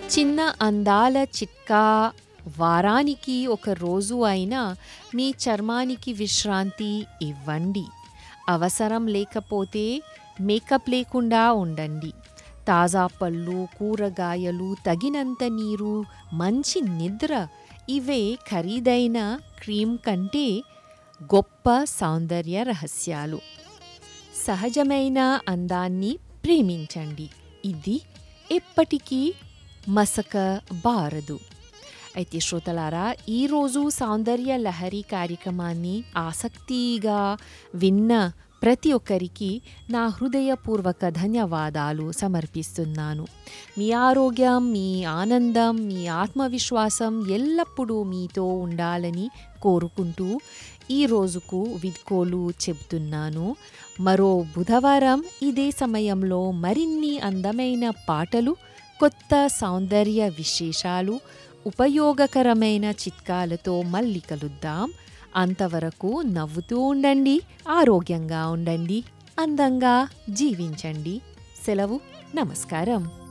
చిన్న అందాల చిట్కా వారానికి ఒక రోజు అయినా మీ చర్మానికి విశ్రాంతి ఇవ్వండి అవసరం లేకపోతే మేకప్ లేకుండా ఉండండి తాజా పళ్ళు కూరగాయలు తగినంత నీరు మంచి నిద్ర ఇవే ఖరీదైన క్రీమ్ కంటే గొప్ప సౌందర్య రహస్యాలు సహజమైన అందాన్ని ప్రేమించండి ఇది ఎప్పటికీ మసకబారదు అయితే శ్రోతలారా ఈరోజు సౌందర్య లహరి కార్యక్రమాన్ని ఆసక్తిగా విన్న ప్రతి ఒక్కరికి నా హృదయపూర్వక ధన్యవాదాలు సమర్పిస్తున్నాను మీ ఆరోగ్యం మీ ఆనందం మీ ఆత్మవిశ్వాసం ఎల్లప్పుడూ మీతో ఉండాలని కోరుకుంటూ ఈ రోజుకు విడ్కోలు చెబుతున్నాను మరో బుధవారం ఇదే సమయంలో మరిన్ని అందమైన పాటలు కొత్త సౌందర్య విశేషాలు ఉపయోగకరమైన చిట్కాలతో మళ్ళీ కలుద్దాం అంతవరకు నవ్వుతూ ఉండండి ఆరోగ్యంగా ఉండండి అందంగా జీవించండి సెలవు నమస్కారం